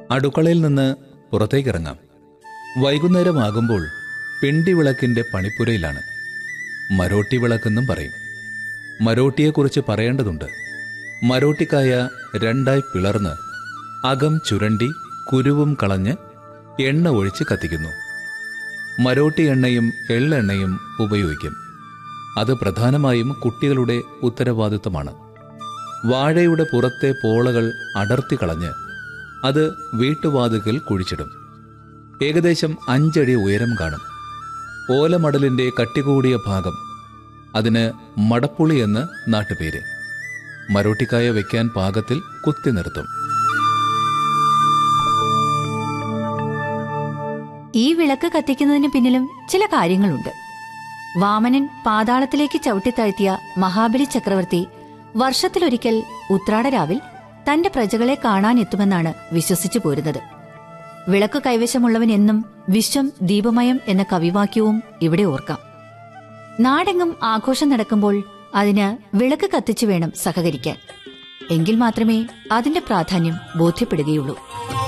അടുക്കളയിൽ നിന്ന് പുറത്തേക്കിറങ്ങാം വൈകുന്നേരമാകുമ്പോൾ പിണ്ടി വിളക്കിന്റെ പണിപ്പുരയിലാണ് മരോട്ടി വിളക്കെന്നും പറയും മരോട്ടിയെക്കുറിച്ച് പറയേണ്ടതുണ്ട് മരോട്ടിക്കായ രണ്ടായി പിളർന്ന് അകം ചുരണ്ടി കുരുവും കളഞ്ഞ് എണ്ണ ഒഴിച്ച് കത്തിക്കുന്നു മരോട്ടി എണ്ണയും എള്ളെണ്ണയും ഉപയോഗിക്കും അത് പ്രധാനമായും കുട്ടികളുടെ ഉത്തരവാദിത്തമാണ് വാഴയുടെ പുറത്തെ പോളകൾ അടർത്തി കളഞ്ഞ് അത് വീട്ടുവാതുകൽ കുഴിച്ചിടും ഏകദേശം അഞ്ചടി ഉയരം കാണും ഓലമടലിന്റെ കട്ടികൂടിയ ഭാഗം അതിന് മടപ്പുളി എന്ന് നാട്ടുപേര് മരോട്ടിക്കായ വെക്കാൻ പാകത്തിൽ കുത്തി നിർത്തും ഈ വിളക്ക് കത്തിക്കുന്നതിന് പിന്നിലും ചില കാര്യങ്ങളുണ്ട് വാമനൻ പാതാളത്തിലേക്ക് ചവിട്ടിത്താഴ്ത്തിയ മഹാബലി ചക്രവർത്തി വർഷത്തിലൊരിക്കൽ ഉത്രാടരാവിൽ തന്റെ പ്രജകളെ കാണാനെത്തുമെന്നാണ് വിശ്വസിച്ചു പോരുന്നത് വിളക്ക് കൈവശമുള്ളവൻ എന്നും വിശ്വം ദീപമയം എന്ന കവിവാക്യവും ഇവിടെ ഓർക്കാം നാടെങ്ങും ആഘോഷം നടക്കുമ്പോൾ അതിന് വിളക്ക് കത്തിച്ചു വേണം സഹകരിക്കാൻ എങ്കിൽ മാത്രമേ അതിന്റെ പ്രാധാന്യം ബോധ്യപ്പെടുകയുള്ളൂ